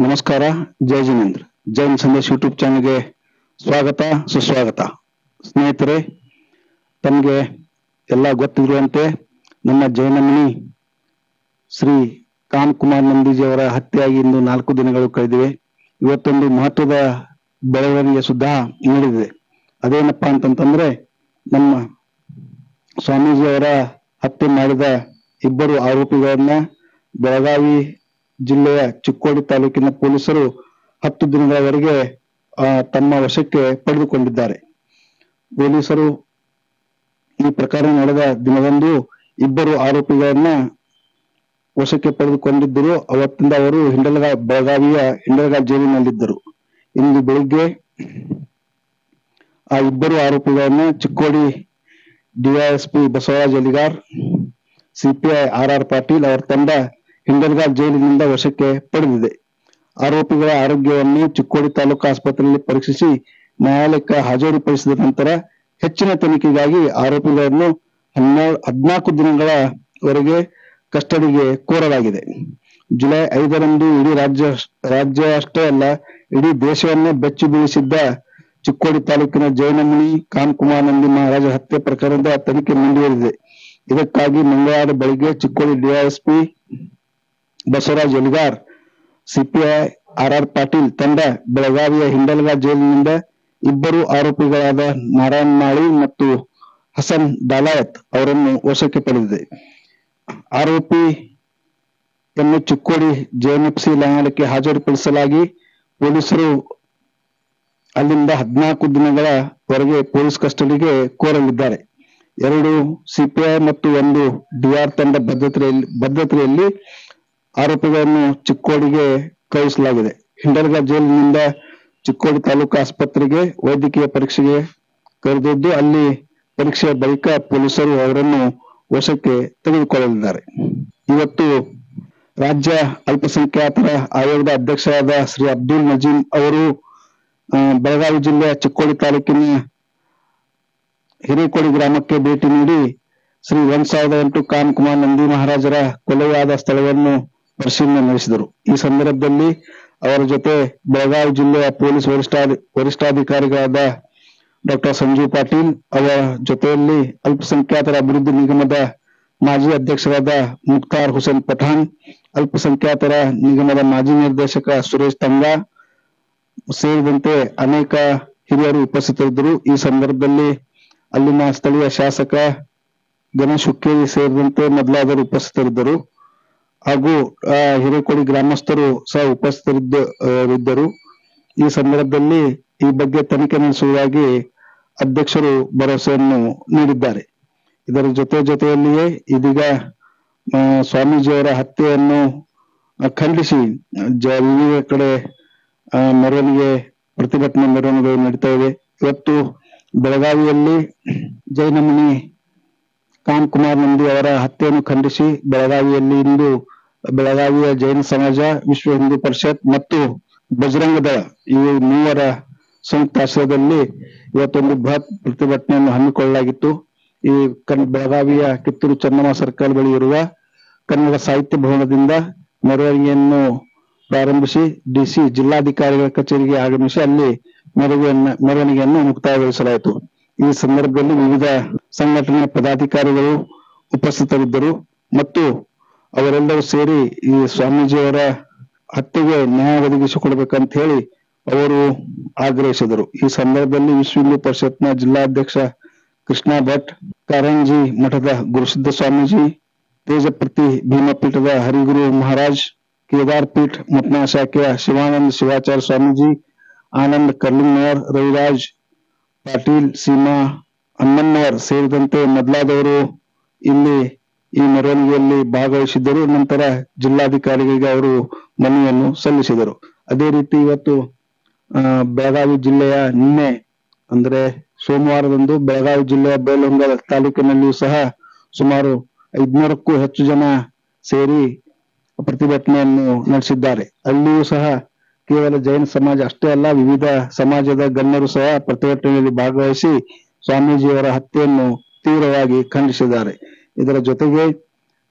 ನಮಸ್ಕಾರ ಜೈ ಜಿನೇಂದ್ರ ಜೈನ್ ಸಂದೇಶ್ ಯೂಟ್ಯೂಬ್ ಚಾನಲ್ಗೆ ಸ್ವಾಗತ ಸುಸ್ವಾಗತ ಸ್ನೇಹಿತರೆ ತಮಗೆ ಎಲ್ಲ ಗೊತ್ತಿರುವಂತೆ ನಮ್ಮ ಜೈನಮಣಿ ಶ್ರೀ ಕಾಮ್ ಕುಮಾರ್ ನಂದೀಜಿಯವರ ಹತ್ಯೆಯಾಗಿ ಇಂದು ನಾಲ್ಕು ದಿನಗಳು ಕಳೆದಿವೆ ಇವತ್ತೊಂದು ಮಹತ್ವದ ಬೆಳವಣಿಗೆ ಸುದ್ದ ನಡೆದಿದೆ ಅದೇನಪ್ಪಾ ಅಂತಂತಂದ್ರೆ ನಮ್ಮ ಸ್ವಾಮೀಜಿಯವರ ಹತ್ಯೆ ಮಾಡಿದ ಇಬ್ಬರು ಆರೋಪಿಗಳನ್ನ ಬೆಳಗಾವಿ ಜಿಲ್ಲೆಯ ಚಿಕ್ಕೋಡಿ ತಾಲೂಕಿನ ಪೊಲೀಸರು ಹತ್ತು ದಿನಗಳವರೆಗೆ ಆ, ತಮ್ಮ ವಶಕ್ಕೆ ಪಡೆದುಕೊಂಡಿದ್ದಾರೆ ಪೊಲೀಸರು ಈ ಪ್ರಕರಣ ನಡೆದ ದಿನದಂದು ಇಬ್ಬರು ಆರೋಪಿಗಳನ್ನ ವಶಕ್ಕೆ ಪಡೆದುಕೊಂಡಿದ್ದರು ಅವತ್ತಿಂದ ಅವರು ಹಿಂಡಲಗ ಬೆಳಗಾವಿಯ ಹಿಂಡಲಗ ಜೈಲಿನಲ್ಲಿದ್ದರು ಇಂದು ಬೆಳಿಗ್ಗೆ ಆ ಇಬ್ಬರು ಆರೋಪಿಗಳನ್ನು Chikkodi DYSP Basavaraj Aligar CPI R R Patil ಅವರ ತಂಡ ಹಿಂಡಲ್ಗಾಲ್ ಜೈಲಿನಿಂದ ವಶಕ್ಕೆ ಪಡೆದಿದೆ ಆರೋಪಿಗಳ ಆರೋಗ್ಯವನ್ನು ಚಿಕ್ಕೋಡಿ ತಾಲೂಕು ಆಸ್ಪತ್ರೆಯಲ್ಲಿ ಪರೀಕ್ಷಿಸಿ ನ್ಯಾಯಾಲಯಕ್ಕೆ ಹಾಜರುಪಡಿಸಿದ ನಂತರ ಹೆಚ್ಚಿನ ತನಿಖೆಗಾಗಿ ಆರೋಪಿಗಳನ್ನು ಹನ್ನೆರಡು ಹದಿನಾಲ್ಕು ದಿನಗಳವರೆಗೆ ಕಸ್ಟಡಿಗೆ ಕೋರಲಾಗಿದೆ ಜುಲೈ ಐದರಂದು ಇಡೀ ರಾಜ್ಯ ರಾಜ್ಯ ಅಷ್ಟೇ ಅಲ್ಲ ಇಡೀ ದೇಶವನ್ನೇ ಬೆಚ್ಚಿ ಬೀಳಿಸಿದ್ದ ಚಿಕ್ಕೋಡಿ ತಾಲೂಕಿನ ಜೈನಮುನಿ ಕಾಮ್ಕುಮಾರ್ ನಂದಿ ಮಹಾರಾಜ ಹತ್ಯೆ ಪ್ರಕರಣದ ತನಿಖೆ ಮುಂದುವರಿದಿದೆ ಇದಕ್ಕಾಗಿ ಮಂಗಳವಾರ ಬೆಳಿಗ್ಗೆ Chikkodi DYSP Basavaraj Eligar CPI R R Patil ತಂಡ ಬೆಳಗಾವಿಯ ಹಿಂಡಲ್ಗ ಜೈಲಿನಿಂದ ಇಬ್ಬರು ಆರೋಪಿಗಳಾದ ನಾರಾಯಣ್ ಮಾಳಿ ಮತ್ತು ಹಸನ್ ಡಾಲಾಯತ್ ಅವರನ್ನು ವಶಕ್ಕೆ ಪಡೆದಿದೆ ಆರೋಪಿಯನ್ನು ಚಿಕ್ಕೋಡಿ ಜೆಎನ್ಎಫ್ಸಿ ನ್ಯಾಯಾಲಯಕ್ಕೆ ಹಾಜರುಪಡಿಸಲಾಗಿ ಪೊಲೀಸರು ಅಲ್ಲಿಂದ ಹದಿನಾಲ್ಕು ದಿನಗಳವರೆಗೆ ಪೊಲೀಸ್ ಕಸ್ಟಡಿಗೆ ಕೋರಲಿದ್ದಾರೆ ಎರಡು ಸಿಪಿಐ ಮತ್ತು ಒಂದು ಡಿಆರ್ ತಂಡ ಭದ್ರತೆಯಲ್ಲಿ ಭದ್ರತೆಯಲ್ಲಿ ಆರೋಪಿಗಳನ್ನು ಚಿಕ್ಕೋಡಿಗೆ ಕಳುಹಿಸಲಾಗಿದೆ ಹಿಂಡಲ್ಗ ಜೈಲಿನಿಂದ ಚಿಕ್ಕೋಡಿ ತಾಲೂಕು ಆಸ್ಪತ್ರೆಗೆ ವೈದ್ಯಕೀಯ ಪರೀಕ್ಷೆಗೆ ಕರೆದೊಯ್ದು ಅಲ್ಲಿ ಪರೀಕ್ಷೆಯ ಬಳಿಕ ಪೊಲೀಸರು ಅವರನ್ನು ವಶಕ್ಕೆ ತೆಗೆದುಕೊಳ್ಳಲಿದ್ದಾರೆ ಇವತ್ತು ರಾಜ್ಯ ಅಲ್ಪಸಂಖ್ಯಾತರ ಆಯೋಗದ ಅಧ್ಯಕ್ಷರಾದ ಶ್ರೀ ಅಬ್ದುಲ್ ನಜೀಮ್ ಅವರು ಆ, ಬೆಳಗಾವಿ ಜಿಲ್ಲೆಯ ಚಿಕ್ಕೋಡಿ ತಾಲೂಕಿನ ಹಿರೇಕೊಡಿ ಗ್ರಾಮಕ್ಕೆ ಭೇಟಿ ನೀಡಿ ಶ್ರೀ ಒಂದ್ ಸಾವಿರದ ಎಂಟು ಕಾಮ್ ಕುಮಾರ್ ನಂದಿ ಮಹಾರಾಜರ ಕೊಲೆಯಾದ ಸ್ಥಳವನ್ನು ಪರಿಶೀಲನೆ ನಡೆಸಿದರು ಈ ಸಂದರ್ಭದಲ್ಲಿ ಅವರ ಜೊತೆ ಬೆಳಗಾವಿ ಜಿಲ್ಲೆಯ ಪೊಲೀಸ್ ವರಿಷ್ಠಾಧಿ ವರಿಷ್ಠಾಧಿಕಾರಿಗಳಾದ ಡಾಕ್ಟರ್ ಸಂಜೀವ್ ಪಾಟೀಲ್ ಅವರ ಜೊತೆಯಲ್ಲಿ ಅಲ್ಪಸಂಖ್ಯಾತರ ಅಭಿವೃದ್ಧಿ ನಿಗಮದ ಮಾಜಿ ಅಧ್ಯಕ್ಷರಾದ ಮುಕ್ತಾರ್ ಹುಸೇನ್ ಪಠಾಣ್ ಅಲ್ಪಸಂಖ್ಯಾತರ ನಿಗಮದ ಮಾಜಿ ನಿರ್ದೇಶಕ ಸುರೇಶ್ ತಂಗಾ ಸೇರಿದಂತೆ ಅನೇಕ ಹಿರಿಯರು ಉಪಸ್ಥಿತರಿದ್ದರು ಈ ಸಂದರ್ಭದಲ್ಲಿ ಅಲ್ಲಿನ ಸ್ಥಳೀಯ ಶಾಸಕ ಗಣೇಶ್ ಹುಕ್ಕೇರಿ ಸೇರಿದಂತೆ ಮೊದಲಾದವರು ಉಪಸ್ಥಿತರಿದ್ದರು ಹಾಗೂ ಆ, ಹಿರೇಕೊಡಿ ಗ್ರಾಮಸ್ಥರು ಸಹ ಉಪಸ್ಥಿತರಿದ್ದ ಆ, ಇದ್ದರು ಈ ಸಂದರ್ಭದಲ್ಲಿ ಈ ಬಗ್ಗೆ ತನಿಖೆ ನಡೆಸುವುದಾಗಿ ಅಧ್ಯಕ್ಷರು ಭರವಸೆಯನ್ನು ನೀಡಿದ್ದಾರೆ ಇದರ ಜೊತೆ ಜೊತೆಯಲ್ಲಿಯೇ ಇದೀಗ ಆ, ಸ್ವಾಮೀಜಿಯವರ ಹತ್ಯೆಯನ್ನು ಆ, ಖಂಡಿಸಿ ಜ ವಿವಿಧ ಕಡೆ ಆ, ಮೆರವಣಿಗೆ ಪ್ರತಿಭಟನೆ ಮೆರವಣಿಗೆ ನಡೀತಾ ಇದೆ ಇವತ್ತು ಬೆಳಗಾವಿಯಲ್ಲಿ ಜೈನಮುನಿ ಕಾಮ್ ಕುಮಾರ್ ನಂದಿ ಅವರ ಹತ್ಯೆಯನ್ನು ಖಂಡಿಸಿ ಬೆಳಗಾವಿಯಲ್ಲಿ ಇಂದು ಬೆಳಗಾವಿಯ ಜೈನ ಸಮಾಜ ವಿಶ್ವ ಹಿಂದೂ ಪರಿಷತ್ ಮತ್ತು ಬಜರಂಗ ದಳ ಈ ಮೂವರ ಸಂಯುಕ್ತ ಆಶ್ರಯದಲ್ಲಿ ಇವತ್ತೊಂದು ಬೃಹತ್ ಪ್ರತಿಭಟನೆಯನ್ನು ಹಮ್ಮಿಕೊಳ್ಳಲಾಗಿತ್ತು ಈ ಕನ್ ಬೆಳಗಾವಿಯ ಕಿತ್ತೂರು ಚೆನ್ನಮ್ಮ ಸರ್ಕಲ್ ಬಳಿ ಇರುವ ಕನ್ನಡ ಸಾಹಿತ್ಯ ಭವನದಿಂದ ಮೆರವಣಿಗೆಯನ್ನು ಪ್ರಾರಂಭಿಸಿ ಡಿಸಿ ಜಿಲ್ಲಾಧಿಕಾರಿಗಳ ಕಚೇರಿಗೆ ಆಗಮಿಸಿ ಅಲ್ಲಿ ಮೆರವಣಿಗೆಯನ್ನ ಮೆರವಣಿಗೆಯನ್ನು ಮುಕ್ತಾಯಗೊಳಿಸಲಾಯಿತು ಈ ಸಂದರ್ಭದಲ್ಲಿ ವಿವಿಧ ಸಂಘಟನೆಯ ಪದಾಧಿಕಾರಿಗಳು ಉಪಸ್ಥಿತರಿದ್ದರು ಮತ್ತು ಅವರೆಲ್ಲರೂ ಸೇರಿ ಈ ಸ್ವಾಮೀಜಿಯವರ ಹತ್ಯೆಗೆ ನ್ಯಾಯ ಒದಗಿಸಿಕೊಡ್ಬೇಕಂತ ಹೇಳಿ ಅವರು ಆಗ್ರಹಿಸಿದರು ಈ ಸಂದರ್ಭದಲ್ಲಿ ವಿಶ್ವ ಹಿಂದೂ ಪರಿಷತ್ನ ಜಿಲ್ಲಾಧ್ಯಕ್ಷ ಕೃಷ್ಣ ಭಟ್ ಕಾರಂಜಿ ಮಠದ ಗುರುಸಿದ್ಧ ಸ್ವಾಮೀಜಿ ತೇಜಪ್ರತಿ ಭೀಮಪೀಠದ ಹರಿಗುರು ಮಹಾರಾಜ್ ಕೇದಾರ್ ಪೀಠ್ ಮುತ್ನಾ ಶಾಖೆಯ ಶಿವಾನಂದ ಶಿವಾಚಾರ್ಯ ಸ್ವಾಮೀಜಿ ಆನಂದ್ ಕರ್ಲಿಂಗನವರ್ ರವಿರಾಜ್ ಪಾಟೀಲ್ ಸೀಮಾ ಅಣ್ಣನ್ನವರ್ ಸೇರಿದಂತೆ ಮೊದಲಾದವರು ಇಲ್ಲಿ ಈ ಮೆರವಣಿಗೆಯಲ್ಲಿ ಭಾಗವಹಿಸಿದ್ದರು ನಂತರ ಜಿಲ್ಲಾಧಿಕಾರಿಗಳಿಗೆ ಅವರು ಮನವಿಯನ್ನು ಸಲ್ಲಿಸಿದರು ಅದೇ ರೀತಿ ಇವತ್ತು ಆ, ಬೆಳಗಾವಿ ಜಿಲ್ಲೆಯ ನಿನ್ನೆ ಅಂದ್ರೆ ಸೋಮವಾರದಂದು ಬೆಳಗಾವಿ ಜಿಲ್ಲೆಯ ಬೇಲಹೊಂಗಲ ತಾಲೂಕಿನಲ್ಲಿಯೂ ಸಹ ಸುಮಾರು ಐದ್ನೂರಕ್ಕೂ ಹೆಚ್ಚು ಜನ ಸೇರಿ ಪ್ರತಿಭಟನೆಯನ್ನು ನಡೆಸಿದ್ದಾರೆ ಅಲ್ಲಿಯೂ ಸಹ ಕೇವಲ ಜೈನ ಸಮಾಜ ಅಷ್ಟೇ ಅಲ್ಲ ವಿವಿಧ ಸಮಾಜದ ಗಣ್ಯರು ಸಹ ಪ್ರತಿಭಟನೆಯಲ್ಲಿ ಭಾಗವಹಿಸಿ ಸ್ವಾಮೀಜಿಯವರ ಹತ್ಯೆಯನ್ನು ತೀವ್ರವಾಗಿ ಖಂಡಿಸಿದ್ದಾರೆ ಇದರ ಜೊತೆಗೆ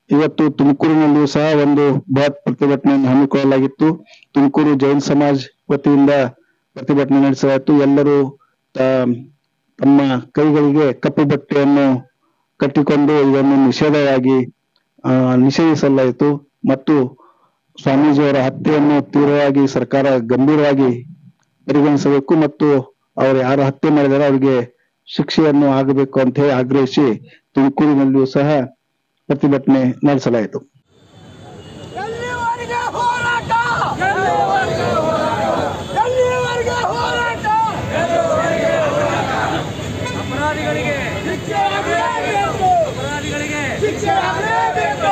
ಇವತ್ತು ತುಮಕೂರಿನಲ್ಲಿಯೂ ಸಹ ಒಂದು ಬೃಹತ್ ಪ್ರತಿಭಟನೆಯನ್ನು ಹಮ್ಮಿಕೊಳ್ಳಲಾಗಿತ್ತು ತುಮಕೂರು ಜೈನ್ ಸಮಾಜ್ ವತಿಯಿಂದ ಪ್ರತಿಭಟನೆ ನಡೆಸಲಾಯಿತು ಎಲ್ಲರೂ ತ- ತಮ್ಮ ಕೈಗಳಿಗೆ ಕಪ್ಪು ಬಟ್ಟೆಯನ್ನು ಕಟ್ಟಿಕೊಂಡು ಇದನ್ನು ನಿಷೇಧವಾಗಿ ಆ, ನಿಷೇಧಿಸಲಾಯಿತು ಮತ್ತು ಸ್ವಾಮೀಜಿಯವರ ಹತ್ಯೆಯನ್ನು ತೀವ್ರವಾಗಿ ಸರ್ಕಾರ ಗಂಭೀರವಾಗಿ ಪರಿಗಣಿಸಬೇಕು ಮತ್ತು ಅವರು ಯಾರು ಹತ್ಯೆ ಮಾಡಿದಾರೆ ಅವರಿಗೆ ಶಿಕ್ಷೆಯನ್ನು ಆಗಬೇಕು ಅಂತ ಹೇಳಿ ಆಗ್ರಹಿಸಿ ತುಮಕೂರಿನಲ್ಲಿಯೂ ಸಹ ಪ್ರತಿಭಟನೆ ನಡೆಸಲಾಯಿತು ಎಲ್ಲಿವರೆಗೆ ಹೋರಾಟ ಎಲ್ಲಿವರೆಗೆ ಹೋರಾಟ ಅಪರಾಧಿಗಳಿಗೆ ಶಿಕ್ಷೆ ಆಗಲೇಬೇಕು ಅಪರಾಧಿಗಳಿಗೆ ಶಿಕ್ಷೆ ಆಗಲೇಬೇಕು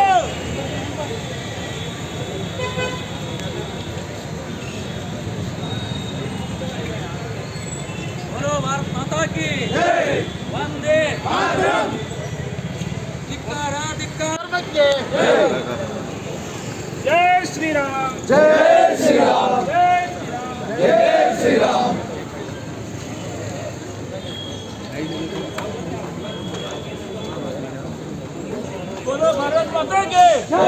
बोलो भारत माता की ವಂದೇ ಧಿಕ್ಕಾರ ಧಿಕ್ಕಾರ ಧರ್ಮಕ್ಕೆ ಜೈ ಶ್ರೀರಾಮ್ ಜೈ ಶ್ರೀರಾಮ್ ಜೈ ಶ್ರೀರಾಮ್ ಜೈ ಶ್ರೀರಾಮ್ बोलो भारत माता की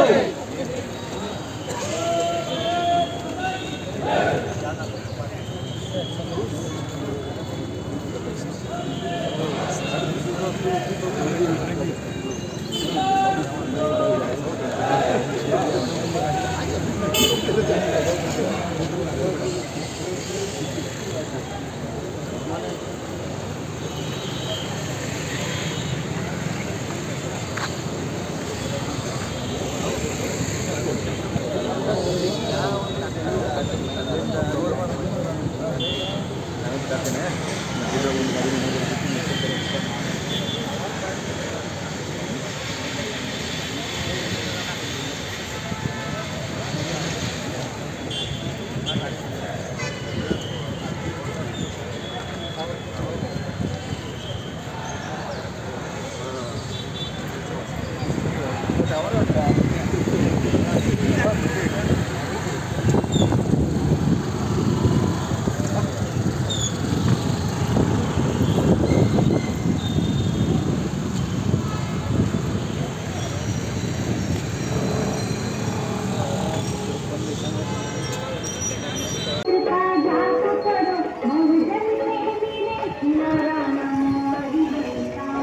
कृपा जाप करो बहुजन में मेरे किनारा नमो हरि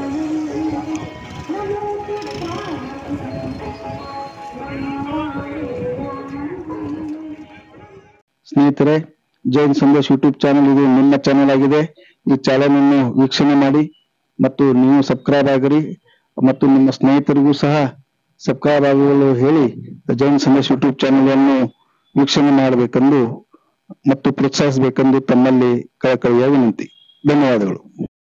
नमो ಸ್ನೇಹಿತರೆ ಜೈನ್ ಸಂದೇಶ್ ಯೂಟ್ಯೂಬ್ ಚಾನೆಲ್ ಇದು ನಿಮ್ಮ ಚಾನೆಲ್ ಆಗಿದೆ ಈ ಚಾನೆಲ್ ಅನ್ನು ವೀಕ್ಷಣೆ ಮಾಡಿ ಮತ್ತು ನೀವು ಸಬ್ಸ್ಕ್ರೈಬ್ ಆಗಿರಿ ಮತ್ತು ನಿಮ್ಮ ಸ್ನೇಹಿತರಿಗೂ ಸಹ ಸಬ್ಸ್ಕ್ರೈಬ್ ಆಗಲು ಹೇಳಿ ಜೈನ್ ಸಂದೇಶ್ ಯೂಟ್ಯೂಬ್ ಚಾನೆಲ್ ಅನ್ನು ವೀಕ್ಷಣೆ ಮಾಡಬೇಕೆಂದು ಮತ್ತು ಪ್ರೋತ್ಸಾಹಿಸಬೇಕೆಂದು ತಮ್ಮಲ್ಲಿ ಕಳಕಳಿಯ ವಿನಂತಿ ಧನ್ಯವಾದಗಳು